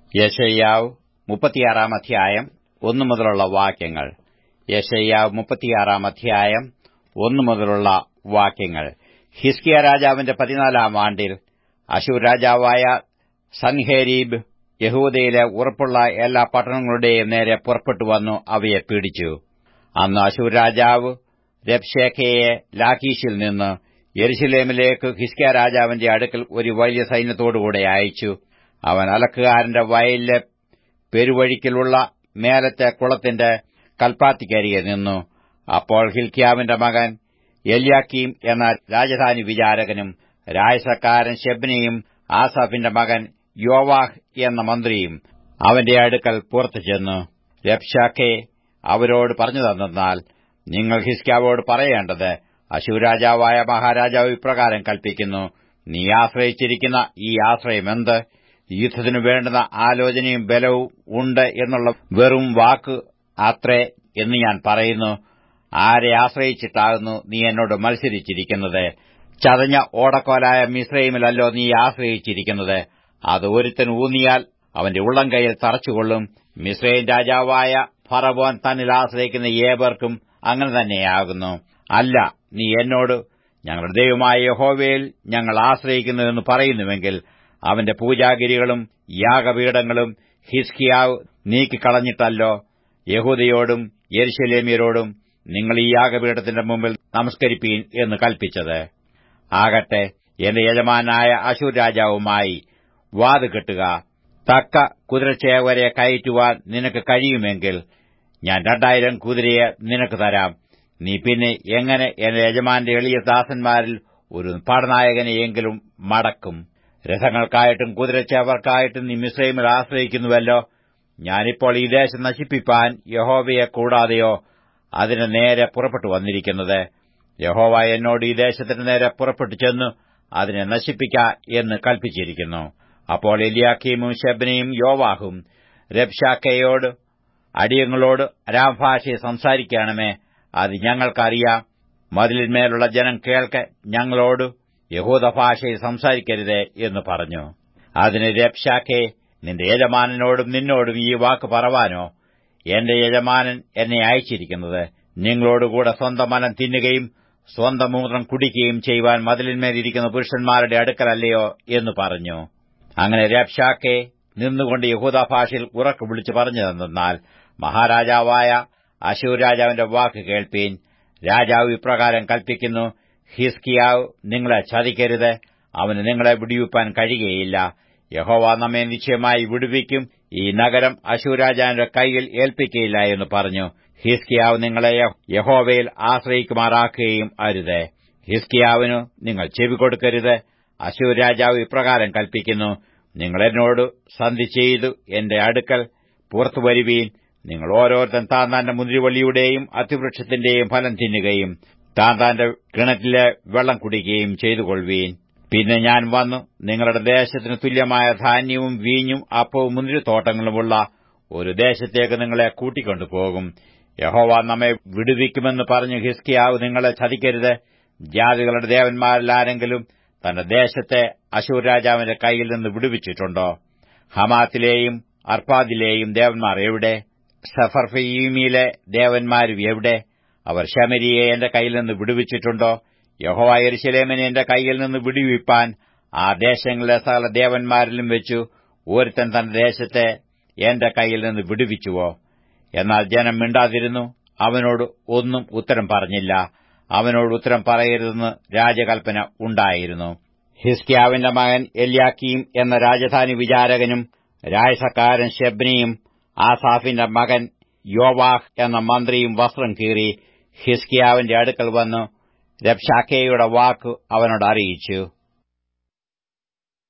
യശയ്യാവ് മുപ്പത്തിയാറാം അധ്യായം ഒന്നു മുതലുള്ള വാക്യങ്ങൾ യശയ്യാവ് മുപ്പത്തിയാറാം അധ്യായം ഒന്നു മുതലുള്ള വാക്യങ്ങൾ ഹിസ്കിയ രാജാവിന്റെ പതിനാലാം ആണ്ടിൽ അശൂർ രാജാവായ സൻഹേരീബ് യഹൂദയിലെ ഉറപ്പുള്ള എല്ലാ പട്ടണങ്ങളുടെയും നേരെ പുറപ്പെട്ടു വന്നു അവയെ പീഡിച്ചു അന്ന് അശൂർ രാജാവ് രബ്ഷേഖയെ ലാഖീഷിൽ നിന്ന് യെരുശലേമിലേക്ക് ഹിസ്കിയ രാജാവിന്റെ അടുക്കൽ ഒരു വലിയ സൈന്യത്തോടുകൂടെ അയച്ചു അവൻ അലക്കുകാരന്റെ വയലിലെ പെരുവഴിക്കലുള്ള മേലത്തെ കുളത്തിന്റെ കൽപ്പാത്തിക്കരികെ നിന്നു അപ്പോൾ ഹിൽക്കിയാവിന്റെ മകൻ എല്യാക്കീം എന്ന രാജധാനി വിചാരകനും രായസക്കാരൻ ഷെബ്നയും ആസാഫിന്റെ മകൻ യോവാഹ് എന്ന മന്ത്രിയും അവന്റെ അടുക്കൽ പുറത്തു ചെന്നു രബ്ഷാഖെ അവരോട് പറഞ്ഞു തന്നാൽ നിങ്ങൾ ഹിസ്ക്യാവോട് പറയേണ്ടത് അശൂരാജാവായ മഹാരാജാവ് ഇപ്രകാരം കൽപ്പിക്കുന്നു നീ ആശ്രയിച്ചിരിക്കുന്ന ഈ ആശ്രയം എന്ത് യുദ്ധത്തിനു വേണ്ടുന്ന ആലോചനയും ബലവും ഉണ്ട് എന്നുള്ള വെറും വാക്ക് അത്രേ എന്ന് ഞാൻ പറയുന്നു ആരെ ആശ്രയിച്ചിട്ടാകുന്നു നീ എന്നോട് മത്സരിച്ചിരിക്കുന്നത് ചതഞ്ഞ ഓടക്കോലായ മിശ്രൈമിലല്ലോ നീ ആശ്രയിച്ചിരിക്കുന്നത് അത് ഒരുത്തൻ ഊന്നിയാൽ അവന്റെ ഉള്ളം കൈയിൽ തറച്ചുകൊള്ളും മിശ്രൈൻ രാജാവായ ഫറവോൻ തന്നിൽ ആശ്രയിക്കുന്ന ഏവർക്കും അങ്ങനെ തന്നെയാകുന്നു അല്ല നീ എന്നോട് ഞങ്ങളുടെ ദൈവമായ യഹോവയിൽ ഞങ്ങൾ ആശ്രയിക്കുന്നു എന്ന് പറയുന്നുവെങ്കിൽ അവന്റെ പൂജാഗിരികളും യാഗപീഠങ്ങളും ഹിസ്കിയാവ് നീക്കിക്കളഞ്ഞിട്ടല്ലോ യഹൂദയോടും യെരുശലേമ്യരോടും നിങ്ങൾ ഈ യാഗപീഠത്തിന്റെ മുമ്പിൽ നമസ്കരിപ്പീൻ എന്ന് കൽപ്പിച്ചത് ആകട്ടെ എന്റെ യജമാനായ അശൂർ രാജാവുമായി വാത് കെട്ടുക തക്ക കുതിരച്ചേവരെ കയറ്റുവാൻ നിനക്ക് കഴിയുമെങ്കിൽ ഞാൻ രണ്ടായിരം കുതിരയെ നിനക്ക് തരാം നീ പിന്നെ എങ്ങനെ എന്റെ യജമാന്റെ എളിയ ദാസന്മാരിൽ ഒരു പടനായകനെയെങ്കിലും മടക്കും രഥങ്ങൾക്കായിട്ടും കുതിരച്ചേവർക്കായിട്ടും നീ മിശ്രൈമിൽ ആശ്രയിക്കുന്നുവല്ലോ ഞാനിപ്പോൾ ഈ ദേശം നശിപ്പിപ്പാൻ യഹോവയെ കൂടാതെയോ അതിന് നേരെ പുറപ്പെട്ടു വന്നിരിക്കുന്നത് യഹോവ എന്നോട് ഈ ദേശത്തിന് നേരെ പുറപ്പെട്ടു ചെന്നു അതിനെ നശിപ്പിക്ക എന്ന് കൽപ്പിച്ചിരിക്കുന്നു അപ്പോൾ എലിയാക്കീമും ഷെബനയും യോവാഹും രബ്ഷാക്കയോട് അടിയങ്ങളോട് അരാംഭാഷയെ സംസാരിക്കണമേ അത് ഞങ്ങൾക്കറിയാം മതിലിന്മേലുള്ള ജനം കേൾക്കെ ഞങ്ങളോട് യഹൂദ ഭാഷയിൽ സംസാരിക്കരുതേ എന്ന് പറഞ്ഞു അതിന് രബ്ഷാക്കെ നിന്റെ യജമാനനോടും നിന്നോടും ഈ വാക്ക് പറവാനോ എന്റെ യജമാനൻ എന്നെ അയച്ചിരിക്കുന്നത് നിങ്ങളോടുകൂടെ സ്വന്തം മനം തിന്നുകയും സ്വന്തം മൂത്രം കുടിക്കുകയും ചെയ്യുവാൻ മതിലിന്മേലിരിക്കുന്ന പുരുഷന്മാരുടെ അടുക്കലല്ലയോ എന്ന് പറഞ്ഞു അങ്ങനെ രബ്ഷാക്കെ നിന്നുകൊണ്ട് യഹൂദ ഭാഷയിൽ ഉറക്കു വിളിച്ചു പറഞ്ഞു തന്നാൽ മഹാരാജാവായ അശൂർ രാജാവിന്റെ വാക്ക് കേൾപ്പീൻ രാജാവ് ഇപ്രകാരം കൽപ്പിക്കുന്നു ഹിസ്കിയാവ് നിങ്ങളെ ചതിക്കരുത് അവന് നിങ്ങളെ വിടിവിപ്പാൻ കഴിയുകയില്ല യഹോവ നമ്മെ നിശ്ചയമായി വിടുവിക്കും ഈ നഗരം അശൂരാജാവിന്റെ കൈയിൽ ഏൽപ്പിക്കയില്ല എന്ന് പറഞ്ഞു ഹിസ്കിയാവ് നിങ്ങളെ യഹോവയിൽ ആശ്രയിക്കുമാറാക്കുകയും അരുത് ഹിസ്കിയാവിനു നിങ്ങൾ ചെവി കൊടുക്കരുത് അശൂർ രാജാവ് ഇപ്രകാരം കൽപ്പിക്കുന്നു നിങ്ങൾ എന്നോട് സന്ധി ചെയ്തു എന്റെ അടുക്കൽ പുറത്തു വരുവീൻ നിങ്ങൾ ഓരോരുത്തൻ താൻ താന്റെ മുന്തിരിവള്ളിയുടെയും അത്തിവൃക്ഷത്തിന്റെയും ഫലം തിന്നുകയും താൻ താന്റെ കിണറ്റിലെ വെള്ളം കുടിക്കുകയും ചെയ്തുകൊള്ളുവീൻ പിന്നെ ഞാൻ വന്നു നിങ്ങളുടെ ദേശത്തിന് തുല്യമായ ധാന്യവും വീഞ്ഞും അപ്പവും മുന്തിരിത്തോട്ടങ്ങളുമുള്ള ഒരു ദേശത്തേക്ക് നിങ്ങളെ കൂട്ടിക്കൊണ്ടുപോകും യഹോവ നമ്മെ വിടുവിക്കുമെന്ന് പറഞ്ഞു ഹിസ്കിയാവ് നിങ്ങളെ ചതിക്കരുത് ജാതികളുടെ ദേവന്മാരിലാരെങ്കിലും തന്റെ ദേശത്തെ അശൂർ രാജാവിന്റെ കൈയിൽ നിന്ന് വിടുവിച്ചിട്ടുണ്ടോ ഹമാത്തിലെയും അർപ്പാദിലെയും ദേവന്മാർ എവിടെ സഫർഫീമിലെ ദേവന്മാരും എവിടെ അവർ ശമരിയെ എന്റെ കയ്യിൽ നിന്ന് വിടുവിച്ചിട്ടുണ്ടോ യഹോവ എരുശലേമിനെ എന്റെ കൈയിൽ നിന്ന് വിടുവിപ്പാൻ ആ ദേശങ്ങളിലെ സകല ദേവന്മാരിലും വെച്ചു ഒരുത്തൻ തന്റെ ദേശത്തെ എന്റെ കൈയിൽ നിന്ന് വിടുവിച്ചുവോ എന്നാൽ ജനം മിണ്ടാതിരുന്നു അവനോട് ഒന്നും ഉത്തരം പറഞ്ഞില്ല അവനോട് ഉത്തരം പറയരുതെന്ന് രാജകൽപ്പന ഉണ്ടായിരുന്നു ഹിസ്കിയാവിന്റെ മകൻ എല്യാക്കീം എന്ന രാജധാനി വിചാരകനും രായസക്കാരൻ ഷെബ്നിയും ആസാഫിന്റെ മകൻ യോവാഹ് എന്ന മന്ത്രിയും വസ്ത്രം കീറി ഹിസ്കിയാവിന്റെ അടുക്കൽ വന്നു രബ്ഷാക്കയുടെ വാക്ക് അവനോട് അറിയിച്ചു